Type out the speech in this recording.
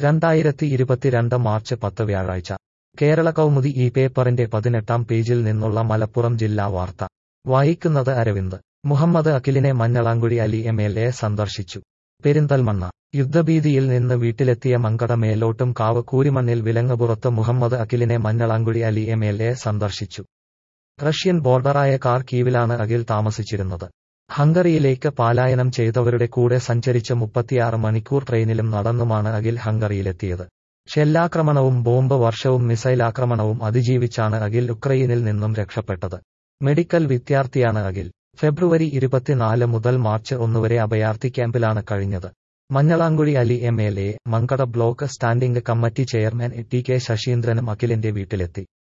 രണ്ടായിരത്തി ഇരുപത്തിരണ്ട് മാർച്ച് പത്ത് വ്യാഴാഴ്ച കേരള കൗമുദി ഈ പേപ്പറിന്റെ പതിനെട്ടാം പേജിൽ നിന്നുള്ള മലപ്പുറം ജില്ലാ വാർത്ത വായിക്കുന്നത് അരവിന്ദ് മുഹമ്മദ് അഖിലിനെ Manjalamkuzhi Ali M L A സന്ദർശിച്ചു പെരിന്തൽമണ്ണ യുദ്ധഭീതിയിൽ നിന്ന് വീട്ടിലെത്തിയ മങ്കട മേലോട്ടും കാവ് കൂരിമണ്ണിൽ വിലങ്ങുപുറത്ത് മുഹമ്മദ് അഖിലിനെ Manjalamkuzhi Ali M L A സന്ദർശിച്ചു റഷ്യൻ ബോർഡറായ കാർക്കീവിലാണ് അഖിൽ താമസിച്ചിരുന്നത് ഹംഗറിയിലേക്ക് പലായനം ചെയ്തവരുടെ കൂടെ സഞ്ചരിച്ച മുപ്പത്തിയാറ് മണിക്കൂർ ട്രെയിനിലും നടന്നുമാണ് അഖിൽ ഹംഗറിയിലെത്തിയത് ഷെല്ലാക്രമണവും ബോംബ് വർഷവും മിസൈലാക്രമണവും അതിജീവിച്ചാണ് അഖിൽ ഉക്രൈനിൽ നിന്നും രക്ഷപ്പെട്ടത് മെഡിക്കൽ വിദ്യാർത്ഥിയാണ് അഖിൽ ഫെബ്രുവരി ഇരുപത്തിനാല് മുതൽ മാർച്ച് ഒന്നുവരെ അഭയാർത്ഥി ക്യാമ്പിലാണ് കഴിഞ്ഞത് Manjalamkuzhi Ali M L A Mankada block standing committee chairman T K ശശീന്ദ്രനും അഖിലിന്റെ വീട്ടിലെത്തി